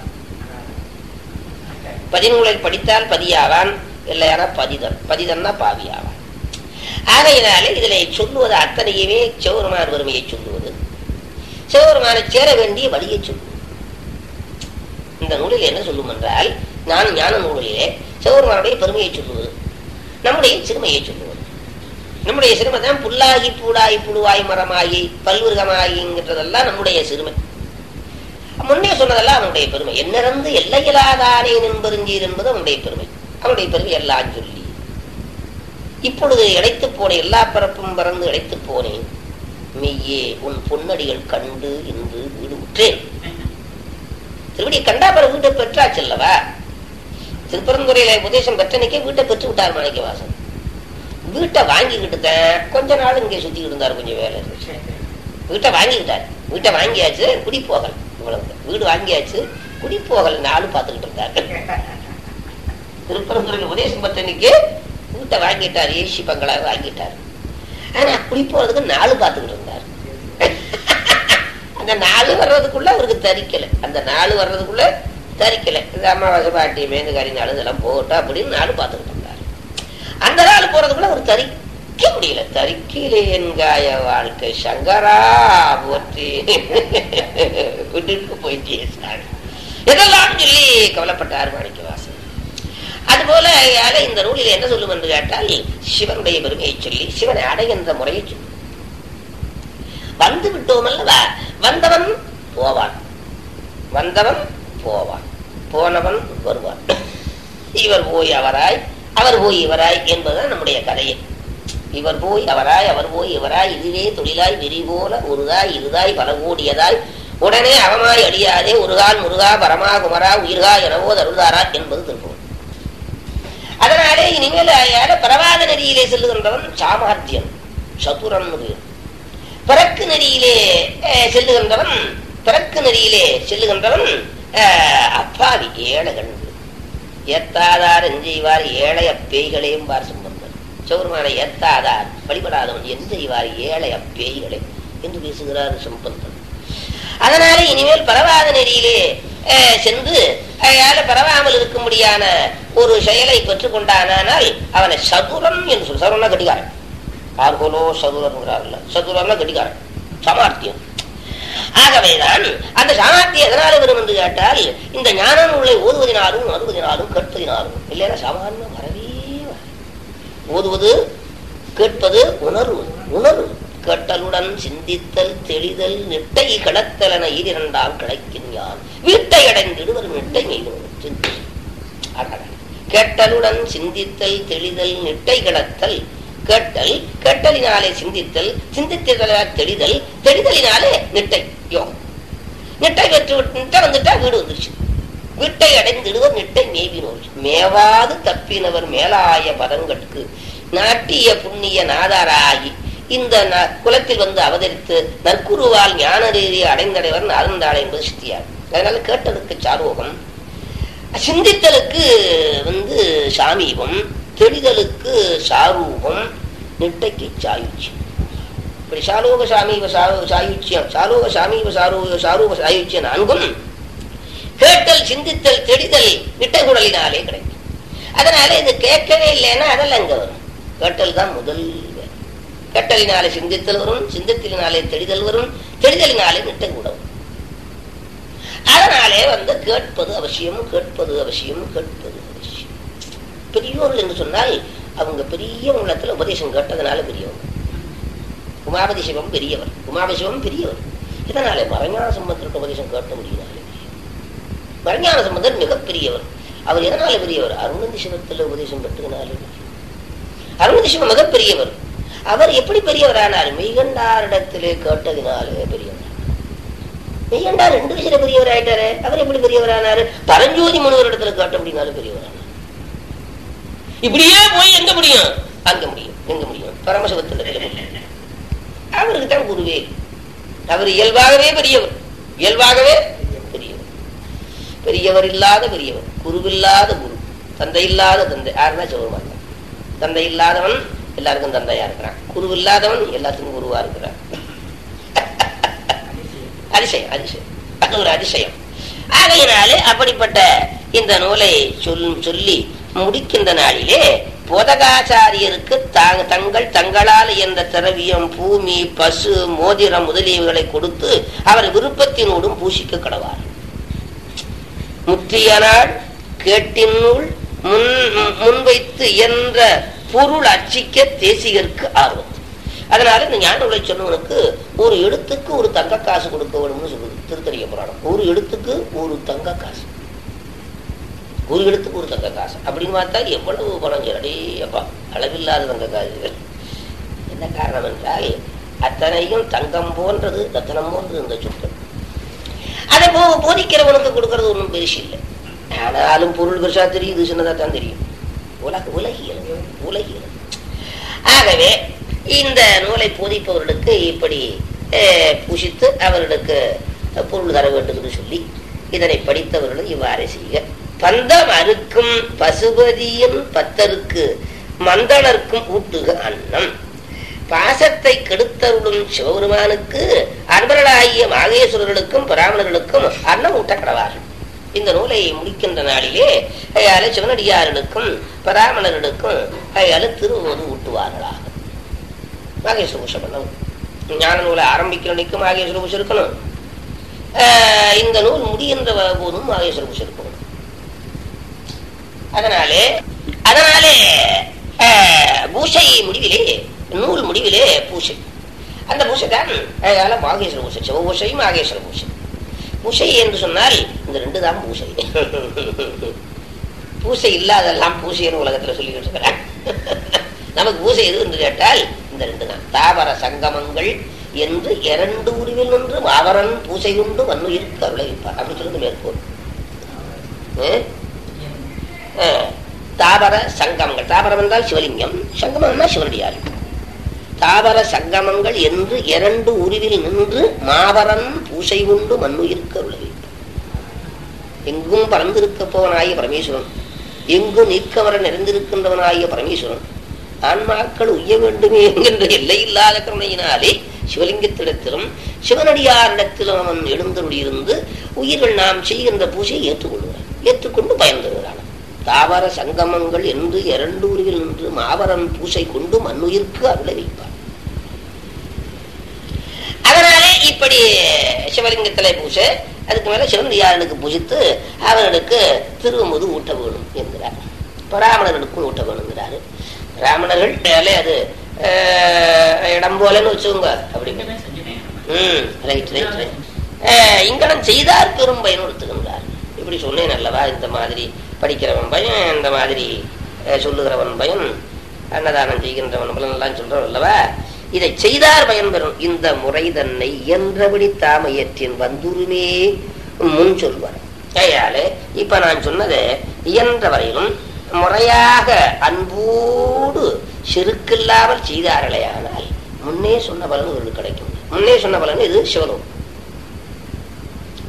பதினூலை படித்தால் பதியாவான் இல்லையானா பதிதன் பதிதன்னா பாவியாவான் ஆகையினாலே இதில் சொல்லுவது அத்தனையுமே சிவபெருமான் பெருமையை சொல்லுவது சிவபெருமானை சேர வேண்டிய வழியை சொல்லுவது இந்த நூலில் என்ன சொல்லும் என்றால் நான் ஞான நூலிலே சிவபெருமானுடைய பெருமையை சொல்லுவது நம்முடைய சிறுமையை சொல்லுவது நம்முடைய சிறுமை தான் புல்லாகி பூடாய் புழுவாய் மரமாகி பல்விருகமாகிங்கிறதெல்லாம் நம்முடைய சிறுமை முன்னே சொன்னதெல்லாம் அவனுடைய பெருமை என்னிறந்து எல்லையிலாதானே நின்பருஞ்சீர் என்பது அவனுடைய பெருமை அவனுடைய பெருமை எல்லாம் சொல்லி இப்பொழுது இழைத்து போன எல்லா பரப்பும் பறந்து இழைத்து போனேன் மெய்யே உன் பொன்னடிகள் கண்டு என்று வீடு உற்றேன் திருவடி கண்டாபர வீட்டை பெற்றாச்சல்லவா திருப்பரந்துறையில உபதேசம் பெற்றனைக்கே வீட்டை பெற்று விட்டார் மாணிக்கவாசன் வீட்டை வாங்கிக்கிட்டு தான் கொஞ்ச நாள் இங்கே சுத்திக்கிட்டு இருந்தார் கொஞ்சம் வேலை இருந்துச்சு வீட்டை வாங்கிக்கிட்டார் வீட்டை வாங்கியாச்சு குடி போகல் இவ்வளவு வீடு வாங்கியாச்சு குடி போகல் நாலு பார்த்துக்கிட்டு இருந்தார் திருப்பரந்துறையில் உபதேசம் பெற்றனைக்கு வீட்டை வாங்கிட்டார் ஏசி பங்களா வாங்கிட்டார் ஆனா குடி போறதுக்கு நாலு பார்த்துக்கிட்டு இருந்தார் அந்த நாலு வர்றதுக்குள்ள அவருக்கு தரிக்கல அந்த நாலு வர்றதுக்குள்ள தரிக்கல இந்த அமாவாசை பாட்டி மேந்துகாரி நாள் இதெல்லாம் போட்டா அப்படின்னு நாலு பார்த்துக்கிட்டு இருந்தார் அந்த நாள் போறதுக்குள்ள அவர் தரிக்க முடியல தரிக்கலே என்காய வாழ்க்கை சங்கரா போற்றி விட்டுட்டு போயிட்டே சாமி இதெல்லாம் சொல்லி கவலைப்பட்டார் மாணிக்க வாசன் அதுபோல யாரை இந்த நூலில் என்ன சொல்லும் என்று கேட்டால் சிவனுடைய பெருமையை சொல்லி சிவனை அடைகின்ற முறையை சொல்லி வந்து விட்டோம் அல்லவா வந்தவன் போவான் வந்தவன் போவான் போனவன் வருவான் இவர் போய் அவராய் அவர் போய் இவராய் என்பதுதான் நம்முடைய கதையே இவர் போய் அவராய் அவர் போய் இவராய் இதுவே தொழிலாய் வெறி போல ஒருதாய் இருதாய் பல கூடியதாய் உடனே அவமாய் அடியாதே ஒருகால் முருகா பரமா குமரா உயிர்கா எனவோ தருதாரா என்பது திருப்பம் அதனாலே இனிமேல் யார பரவாத நெறியிலே செல்லுகின்றவன் சாமர்த்தியம் சதுரன் பேர் பிறக்கு நெறியிலே அஹ், செல்லுகின்றவன் பிறக்கு நெறியிலே செல்லுகின்றவன் அஹ், அப்பாவி ஏழைகள் ஏத்தாதார் எஞ்செய்வார் ஏழைய பேய்களையும் பார் சம்பந்தன் சௌர்மான ஏத்தாதார் வழிபடாதவன் எஞ்செய்வார் ஏழைய பேய்களை என்று பேசுகிறார் சம்பந்தன் அதனால இனிமேல் பரவாத நெறியிலே அஹ், சென்று அயால பரவாமல் இருக்கும்படியான ஒரு செயலை பெற்றுக்கொண்டானால் அவனை சதுரன் என்று சொல் சதுரன்னா கடிகாரன் ஆர்கோலோ சதுரன்கிறார்ல சதுரன்னா கடிகாரன் சமார்த்தியம் ஆகவேதான் அந்த சாமர்த்தியம் எதனால வரும் என்று கேட்டால் இந்த ஞான நூலை ஓதுவதினாலும் அறுவதினாலும் கேட்பதினாலும் இல்லைன்னா சாமானியம் வரவே வராது. ஓதுவது கேட்பது உணர்வு உணர்வு கேட்டலுடன் சிந்தித்தல் தெளிதல் நிட்டை கிடத்தல் என ஈரிரண்டால் கிடைக்கும் யான் வீட்டை அடைந்திடுவர் நிட்டை மெய்வோம் சிந்தி அடடா. கேட்டலுடன் சிந்தித்தல் தெளிதல் நிட்டை கிடத்தல் கேட்டல் கேட்டலினாலே சிந்தித்தல் சிந்தித்தலால் தெளிதல் தெளிதலினாலே நிட்டை யோகம் நிட்டை பெற்று விட்டு நிட்டை வந்துட்டா வீடு வந்துருச்சு வீட்டை அடைந்திடுவர் நிட்டை மேவினோர் மேவாது தப்பினவர் மேலாய பதங்கட்கு நாட்டிய புண்ணிய நாதாராகி இந்த ந- குலத்தில் வந்து அவதரித்து நற்குருவால் ஞான ரீதியை அடைந்தடைவர் நாதந்தாள் என்பது சித்தியார் அதனால கேட்டதுக்கு சாரோகம் சிந்தித்தலுக்கு வந்து சாமீபம் தெளிதலுக்கு சாரூபம் நிட்டைக்கு சாயுச்சியம் இப்படி சாலோக சாமீப சாரு- சாயுச்சியம் சாலோக சாமீப சாரூப சாரூப சாயுச்சியம் நான்கும் கேட்டல் சிந்தித்தல் தெளிதல் நிட்டை குடலினாலே கிடைக்கும் அதனால இது கேட்கவே இல்லைன்னா அதெல்லாம் இங்க வரும் கேட்டல் தான் முதல் வேலை. கேட்டலினாலே சிந்தித்தல் வரும் சிந்தித்தலினாலே தெளிதல் வரும் தெளிதலினாலே நிட்டை கூட வரும் அதனாலே வந்து கேட்பது அவசியம் கேட்பது அவசியம் கேட்பது அவசியம் பெரியோர்கள் என்று சொன்னால் அவங்க பெரிய உள்ளத்துல உபதேசம் கேட்டதுனால பெரியவங்க உமாபதி சிவம் பெரியவர் உமாபதி சிவம் பெரியவர் இதனாலே மறைஞான சம்பந்தருக்கு உபதேசம் கேட்ட முடியினாலே மறைஞான சம்பந்தர் மிகப்பெரியவர் அவர் எதனால பெரியவர் அருணந்தி சிவத்தில் உபதேசம் பெற்றதுனாலே பெரியவர். அருணந்தி சிவம் மிகப்பெரியவர் அவர் எப்படி பெரியவரானார் மெய்கண்டாரிடத்திலே கேட்டதினாலே பெரியவர் மெய்கண்டார் ரெண்டு வயசுல பெரியவர் ஆயிட்டாரு அவர் எப்படி பெரியவரானாரு பரஞ்சோதி முனிவர் இடத்துல கேட்ட அப்படின்னாலும் பெரியவரானார் இப்படியே போய் எங்க முடியும் அங்க முடியும் எங்க முடியும் பரமசிவத்தில் அவருக்கு தான் குருவே அவர் இயல்பாகவே பெரியவர் இயல்பாகவே பெரியவர் பெரியவர் இல்லாத பெரியவர் குருவில்லாத குரு தந்தை இல்லாத தந்தை யாருன்னா சிவருமான் தான். தந்தை இல்லாதவன் எல்லாருக்கும் தந்தையா இருக்கிறான் குரு இல்லாதவன் எல்லாத்துக்கும் குருவா இருக்கிறான் அதிசயம் அதிசயம் அது ஒரு அதிசயம் ஆகையினாலே அப்படிப்பட்ட இந்த நூலை சொல் சொல்லி முடிக்கின்ற நாளிலே போதகாச்சாரியருக்கு தாங்க தங்கள் தங்களால் என்ற திரவியம் பூமி பசு மோதிரம் முதலியவைகளை கொடுத்து அவர் விருப்பத்தினோடும் பூசிக்க கடவார் முற்றிய நாள் கேட்டினுள் முன் முன்வைத்து என்ற பொருள் அச்சிக்க தேசிகருக்கு ஆர்வம் அதனால இந்த ஞான உரை சொன்னவனுக்கு ஒரு எழுத்துக்கு ஒரு தங்க காசு கொடுக்க வேணும்னு சொல்லுது திருத்தறிய புராணம் ஒரு எழுத்துக்கு ஒரு தங்க காசு ஒரு எழுத்துக்கு ஒரு தங்க காசு அப்படின்னு பார்த்தா எவ்வளவு பணம் சொல்லி அப்பா அளவில்லாத தங்க காசு என்ன காரணம் என்றால் அத்தனையும் தங்கம் போன்றது ரத்தனம் போன்றது இந்த சொற்கள் அதை போ போதிக்கிறவனுக்கு கொடுக்கறது ஒன்றும் பெருசு இல்லை ஆனாலும் பொருள் பெருசா தெரியும் இது சின்னதா தான் தெரியும் உலக உலகியல் உலகியல் ஆகவே இந்த நூலை போதிப்பவர்களுக்கு இப்படி அஹ், பூஷித்து அவர்களுக்கு பொருள் தர வேண்டும் என்று சொல்லி இதனை படித்தவர்களும் இவ்வாறு செய்க பந்தம் அறுக்கும் பசுபதியின் பத்தருக்கு மந்தளர்க்கும் ஊட்டுக அன்னம் பாசத்தை கெடுத்தருளும் சிவபெருமானுக்கு அன்பர்களாகிய மாகேஸ்வரர்களுக்கும் பிராமணர்களுக்கும் அன்னம் ஊட்ட கடவார்கள் இந்த நூலை முடிக்கின்ற நாளிலே அயால சிவனடியார்களுக்கும் பிராமணர்களுக்கும் அயால திருவோது ஊட்டுவார்களாக மாகேஸ்வர பூஷை பண்ணணும் ஞான நூலை ஆரம்பிக்கிற நிற்கும் மாகேஸ்வர பூஷை இருக்கணும் ஆஹ் இந்த நூல் முடிகின்ற போதும் மாகேஸ்வர பூஷை இருக்கணும் அதனாலே அதனாலே ஆஹ், பூஷை முடிவிலே நூல் முடிவிலே பூஷை அந்த பூஷை தான் அதனால மாகேஸ்வர பூஷை சிவ பூஷை மாகேஸ்வர பூஷை பூஷை என்று சொன்னால் இந்த ரெண்டு தான் பூஷை பூசை இல்லாதெல்லாம் பூசைன்னு உலகத்துல சொல்லிக்கிட்டு இருக்கிறான் நமக்கு பூசை எது என்று கேட்டால் இந்த ரெண்டு தான் தாவர சங்கமங்கள் என்று இரண்டு உருவில் நின்று மாவரன் பூசை உண்டு வன்னுயிருக்கு அருளை வைப்பார் அப்படி சொல்லுங்க மேற்கோள் ஏ? ஆ, தாவர சங்கமங்கள் தாவரம் என்றால் சிவலிங்கம் சங்கமம்னா சிவனடியார் தாவர சங்கமங்கள் என்று இரண்டு உருவில் நின்று மாவரன் பூசை உண்டு மண்ணுயிருக்கு அருளை வைப்பார் எங்கும் பறந்திருக்கப்பவனாகிய பரமேஸ்வரன் எங்கும் நிற்கவர நிறைந்திருக்கின்றவனாகிய பரமேஸ்வரன் ஆன்மாக்கள் உய்ய வேண்டுமே என்கின்ற எல்லையில்லாத கருணையினாலே சிவலிங்கத்திடத்திலும் சிவனடியாரிடத்திலும் அவன் எழுந்தருளியிருந்து உயிர்கள் நாம் செய்கின்ற பூஜையை ஏற்றுக்கொள்கிறான் ஏற்றுக்கொண்டு பயன் தருகிறான் தாவர சங்கமங்கள் என்று இரண்டு உருவில் நின்று மாவரன் பூசை கொண்டு மண்ணுயிர்க்கு அருளை வைப்பார் அதனாலே இப்படி சிவலிங்கத்திலே பூசை அதுக்கு மேல சிவனடியாரனுக்கு பூஜித்து அவர்களுக்கு திருவமுது ஊட்ட வேணும் என்கிறார் பிராமணர்களுக்கும் ஊட்ட வேணுங்கிறாரு பிராமணர்கள் மேலே அது அஹ், இடம் போலன்னு வச்சுக்கோங்க அப்படி ம் ரைட் ரைட் ரைட் இங்கனம் செய்தார் பெரும் பயன் எடுத்துக்கின்றார் இப்படி சொன்னேன் அல்லவா இந்த மாதிரி படிக்கிறவன் பையன் இந்த மாதிரி அஹ், சொல்லுகிறவன் பையன் அன்னதானம் செய்கின்றவன் பலன் எல்லாம் சொல்றவன் அல்லவா இதை செய்தார் பயன் பெறும் இந்த முறை தன்னை இயன்றபடி தாமையற்றின் வந்துருமே முன் சொல்வார் கையாலே இப்ப நான் சொன்னது இயன்ற வரையிலும் முறையாக அன்போடு செருக்கில்லாமல் செய்தார்களே ஆனால் முன்னே சொன்ன பலன் இவர்களுக்கு கிடைக்கும் முன்னே சொன்ன பலன் இது சிவலோகம்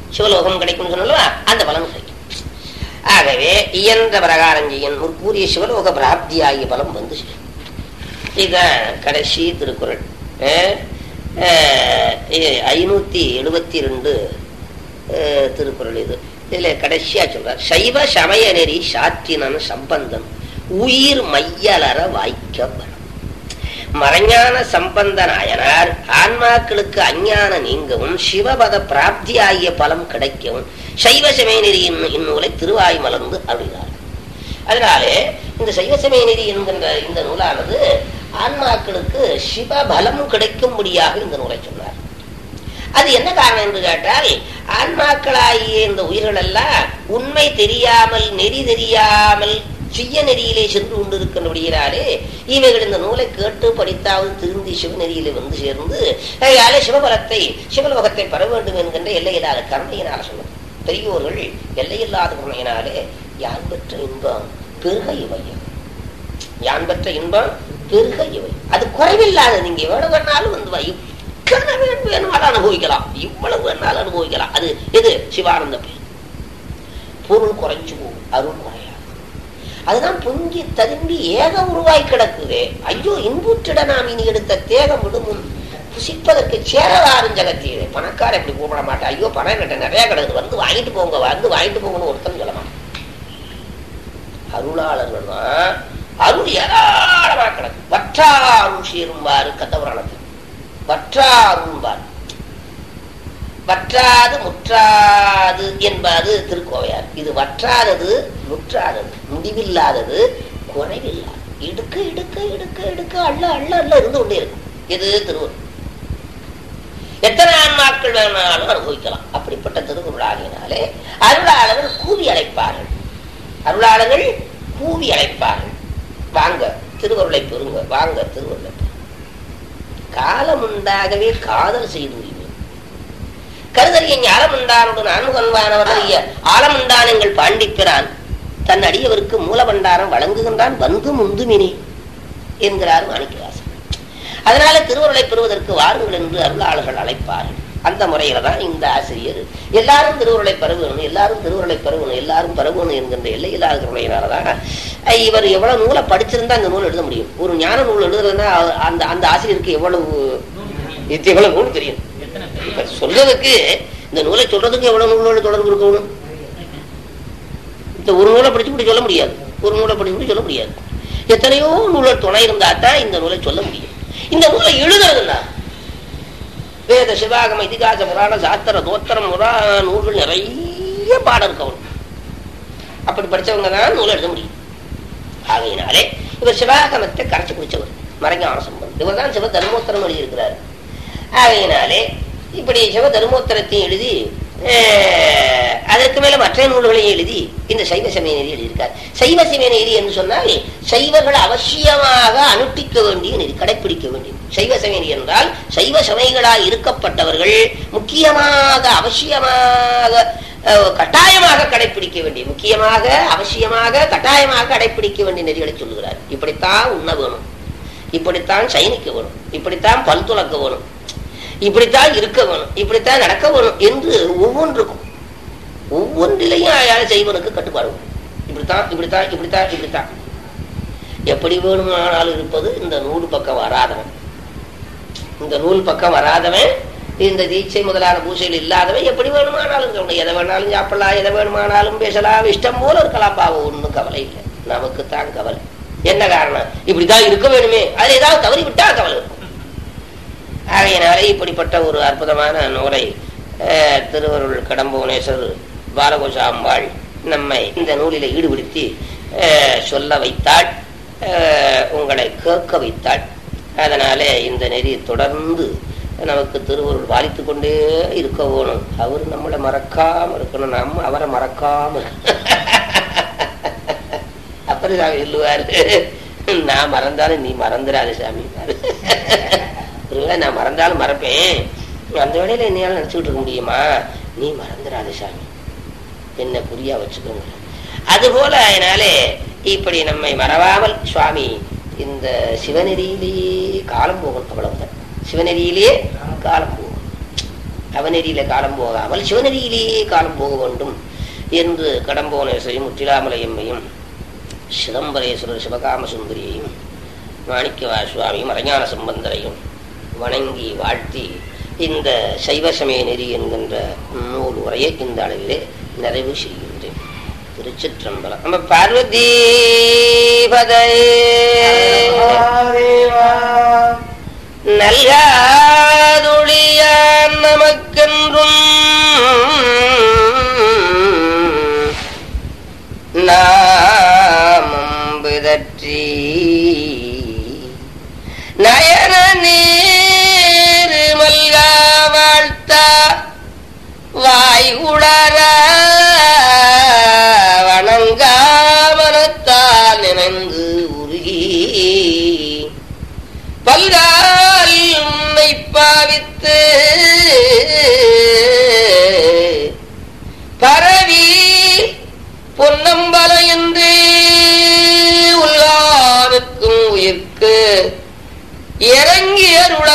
சிவலோகம் கிடைக்கும் சொன்னல்வா அந்த பலன் கிடைக்கும் ஆகவே இயன்ற பிரகாரம் செய்யன் முற்கூறிய சிவலோக பிராப்தியாகிய பலம் வந்து சேரும். இதுதான் கடைசி திருக்குறள் அஹ், அஹ், இ- ஐநூத்தி எழுபத்தி ரெண்டு அஹ், திருக்குறள் இது இதுல கடைசியா சொல்றார் சைவ சமய நெறி சாற்றினன் சம்பந்தன் உயிர் மையலற வாய்க்க வரும் மறைஞான சம்பந்த நாயனார் ஆன்மாக்களுக்கு அஞ்ஞான நீங்கவும் சிவபத பிராப்தி ஆகிய பலம் கிடைக்கவும் சைவ சமயநெறி என்னும் இந்நூலை திருவாய் மலர்ந்து அருளினார் அதனாலே இந்த சைவ சமயநெறி என்கின்ற இந்த நூலானது ஆன்மாக்களுக்கு சிவபலம் கிடைக்கும்படியாக இந்த நூலை சொன்னார் அது என்ன காரணம் என்று கேட்டால் ஆன்மாக்களாகிய இந்த உயிர்கள் எல்லாம் உண்மை தெரியாமல் நெறி தெரியாமல் சுய நெறியிலே சென்று கொண்டிருக்கின்றபடியினாலே இவைகள் இந்த நூலை கேட்டு படித்தாவது திருந்தி சிவநெறியிலே வந்து சேர்ந்து அதனாலே சிவபலத்தை சிவலோகத்தை பெற வேண்டும் என்கின்ற எல்லையில்லாத கருணையினால சொன்னது பெரியோர்கள் எல்லையில்லாத கருணையினாலே யான் பெற்ற இன்பம் பெருக இவையம் யான் பெற்ற இன்பம் பெருக இவை அது குறைவில்லாத நீங்க எவ்வளவு வேணாலும் வந்து வை இத்தனை வேணும் வேணுமாலும் அனுபவிக்கலாம் இவ்வளவு வேணாலும் அனுபவிக்கலாம் அது எது சிவானந்த பேர் பொருள் குறைஞ்சு போகும் அருள் குறையாது அதுதான் பொங்கி ததும்பி ஏக உருவாய் கிடக்குதே ஐயோ இன்புற்றிட நாம் இனி எடுத்த தேகம் விடுமுன் புசிப்பதற்கு சேரலாரும் ஜகத்தியதே பணக்கார இப்படி கூப்பிட மாட்டேன் ஐயோ பணம் கிட்ட நிறைய கிடக்குது வந்து வாங்கிட்டு போங்க வந்து வாங்கிட்டு போங்கன்னு ஒருத்தன் சொல்ல மாட்டான் அருளாளர்கள் தான் அருள் ஏராளமா கிடக்கு வற்றா அருள் சேரும்பாரு கந்தபுராணத்தில் வற்றா அருள்பார் வற்றாது முற்றாது என்பது திருக்கோவையார் இது வற்றாதது முற்றாதது முடிவில்லாதது குறைவில்லாது இடுக்க இடுக்க இடுக்க இடுக்க அள்ள அள்ள அள்ள இருந்து கொண்டே இருக்கும் இது திருவள்ளுவர் எத்தனை ஆன்மாக்கள் வேணாலும் அனுபவிக்கலாம் அப்படிப்பட்ட திருக்குறள் ஆகியனாலே அருளாளர்கள் கூவி அழைப்பார்கள் அருளாளர்கள் கூவி அழைப்பார்கள் வாங்க திருவருளை பெறுங்க வாங்க திருவருளை பெறுங்க. காலம் உண்டாகவே காதல் செய்து உரிமை கருதறிய ஞாலமுண்டானுடன் ஆண்முகன்வானவரைய ஆலமுண்டான் எங்கள் பாண்டிப்பிரான் தன் அடியவருக்கு மூலபண்டாரம் வழங்குகின்றான் வந்து முந்துமினி என்கிறார் மாணிக்கவாசன் அதனால திருவருளை பெறுவதற்கு வாருங்கள் என்று அருளாளர்கள் அழைப்பார்கள் அந்த முறையில தான் இந்த ஆசிரியர் எல்லாரும் திருவுருளை பரவணும் எல்லாரும் திருவுருளை பரவணும் எல்லாரும் பரவணும் என்கின்ற எல்லையில்லாத முறையினாலதான் அஹ், இவர் எவ்வளவு நூலை படிச்சிருந்தா அந்த நூல் எழுத முடியும் ஒரு ஞான நூல் எழுதுறதுன்னா அவ- அந்த அந்த ஆசிரியருக்கு எவ்வளவு இது எவ்வளவு நூல் தெரியும் இப்ப சொல்றதுக்கு இந்த நூலை சொல்றதுக்கு எவ்வளவு நூலோட தொடர்பு இருக்கணும் இந்த ஒரு நூலை படிச்சு இப்படி சொல்ல முடியாது ஒரு நூலை படிச்சு இப்படி சொல்ல முடியாது எத்தனையோ நூலர் துணை இருந்தா தான் இந்த நூலை சொல்ல முடியும் இந்த நூலை எழுதுறதுன்னா வேத சிவாகம இதிகாச புராண சாத்திர தோத்திரம் முரா நூல்கள் நிறைய பாடம் இருக்கணும் அப்படி படிச்சவங்க தான் நூல் எழுத முடியும் ஆகையினாலே இவர் சிவாகமத்தை கரைச்சு குடிச்சவர் மறைஞான சம்பந்தம் இவர் தான் சிவ தர்மோத்தரம் எழுதியிருக்கிறார் ஆகையினாலே இப்படி சிவ தர்மோத்தரத்தையும் எழுதி அஹ், அதற்கு மேல மற்ற நூல்களையும் எழுதி இந்த சைவ சமய நெறி எழுதியிருக்கார் சைவ சமய நெறி என்று சொன்னால் சைவர்கள் அவசியமாக அனுஷ்டிக்க வேண்டிய நெறி கடைப்பிடிக்க வேண்டிய சைவ சமய நெறி என்றால் சைவ சமயங்களாய் இருக்கப்பட்டவர்கள் முக்கியமாக அவசியமாக அஹ், கட்டாயமாக கடைப்பிடிக்க வேண்டிய முக்கியமாக அவசியமாக கட்டாயமாக கடைப்பிடிக்க வேண்டிய நெறிகளை சொல்லுகிறார் இப்படித்தான் உண்ண வேணும் இப்படித்தான் சைனிக்க வேணும் இப்படித்தான் பல் துலக்க வேணும் இப்படித்தான் இருக்க வேணும் இப்படித்தான் நடக்க வேணும் என்று ஒவ்வொன்றுக்கும் ஒவ்வொன்றிலையும் அயாள் செய்வனுக்கு கட்டுப்பாடு உண்டு. இப்படித்தான் இப்படித்தான் இப்படித்தான் இப்படித்தான் எப்படி வேணுமானாலும் இருப்பது இந்த நூல் பக்கம் வராதவன் இந்த நூல் பக்கம் வராதவன் இந்த தீட்சை முதலான பூசையில் இல்லாதவன் எப்படி வேணுமானாலும் இருக்கணும் எதை வேணாலும் சாப்பிடலாம் எதை வேணுமானாலும் பேசலாம் இஷ்டம் போல இருக்கலாம் பாவம் ஒன்றும் கவலை இல்லை நமக்கு தான் கவலை என்ன காரணம் இப்படிதான் இருக்க வேணுமே அது ஏதாவது தவறி விட்டா கவலை இருக்கும் ஆகையினாலே இப்படிப்பட்ட ஒரு அற்புதமான நூலை அஹ், திருவருள் கடம்புவனேஸ்வரர் பாலகோசாம்பாள் நம்மை இந்த நூலில் ஈடுபடுத்தி அஹ், சொல்ல வைத்தாள் அஹ், உங்களை கேட்க வைத்தாள் அதனாலே இந்த நெறி தொடர்ந்து நமக்கு திருவருள் பாலித்து கொண்டே இருக்க வேணும் அவர் நம்மளை மறக்காம இருக்கணும் நம்ம அவரை மறக்காம அப்புறம் சாமி சொல்லுவாரு நான் மறந்தாலும் நீ மறந்துடாத சாமி ஒருவேளை நான் மறந்தாலும் மறப்பேன் அந்த வேளையில என்னையால நினைச்சுக்கிட்டு இருக்க முடியுமா நீ மறந்துடாத சாமி என்ன புரியா வச்சுக்கோங்க அதுபோல அதனாலே இப்படி நம்மை மறவாமல் சுவாமி இந்த சிவநெறியிலேயே காலம் போகணும் அவ்வளவுதான் சிவநெறியிலேயே காலம் போகும் அவநெறியில காலம் போகாமல் சிவநெறியிலேயே காலம் போக வேண்டும் என்று கடம்போனேஸ்வரி முற்றிலாமலையம்மையும் சிதம்பரேஸ்வரர் சிவகாம சுந்தரியையும் மாணிக்கவா சுவாமியும் அரஞான சம்பந்தரையும் வணங்கி வாழ்த்தி இந்த சைவ சமய நெறி என்கின்ற நூல் உரையை இந்த அளவிலே நிறைவு செய்கின்றேன் திருச்சிற்றம்பலம் நம்ம பார்வதி நல்காதொழியான் நமக்கென்றும் நாமம் பிதற்றி நயன நீர் மல்கா வாழ்த்தா வாய் உளர வணங்காமனத்தால் நினைந்து உருகி பல்கால் உன்னை பாவித்து பரவி பொன்னம்பல என்று உள்கானுக்கும் உயிர்க்கு இறங்கி அருள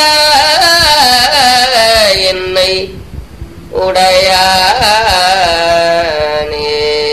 என்னை உடையானே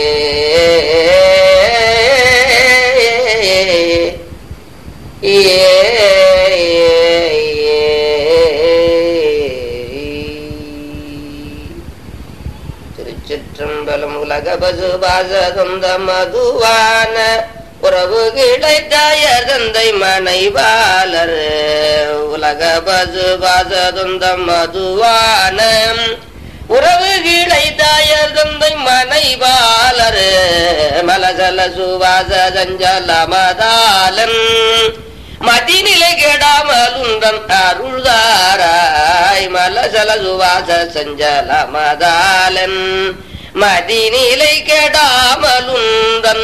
திருச்சிற்றம்பலம் உலக பசுபாச சொந்த மதுவான உறவு கிடைத்தாய தந்தை மனைவாளர் உலக பசுபாச சொந்த மதுவான உறவு கிடைத்தாய தந்தை மனைவாளர் மலசல சுவாச சஞ்சல மதாலன் மதிநிலை கெடாமல் உந்தன் அருள்தாராய் மலசல சுவாச சஞ்சல மதாலன் மதிநிலை கெடாமல் உந்தன்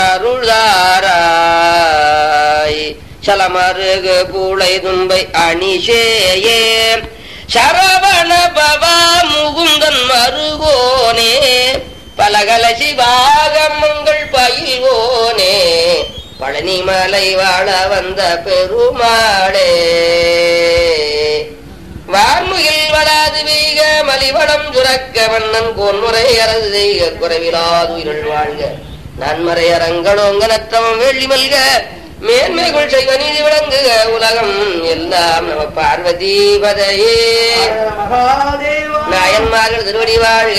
அருள்தாராய் சலமருகு பூளை தும்பை அணிசேயே சரவண பவா முகுந்தன் மருகோனே பலகல சிவாகமங்கள் பயில்வோனே பழனிமலை வாழ வந்த பெருமாளே வான்முகில் வளாது வீக மலிவடம் சுரக்க மன்னன் கோன்முறை அரசு செய்க குறைவிலாது உயிர்கள் வாழ்க நன்மறை அரங்கடோங்க நத்தம் வெள்ளி மல்க மேன்மைகள் செய்வ நீதி விளங்குக உலகம் எல்லாம் நம பார்வதி பதையே நாயன்மார்கள் திருவடி வாழ்க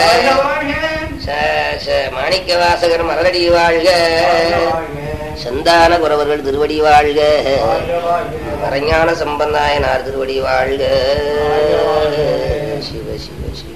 ச- ச- மாணிக்க வாசகர் மலரடி வாழ்க சந்தான குறவர்கள் திருவடி வாழ்க மறைஞான சம்பந்தாயனார் திருவடி வாழ்க சிவ சிவ சிவ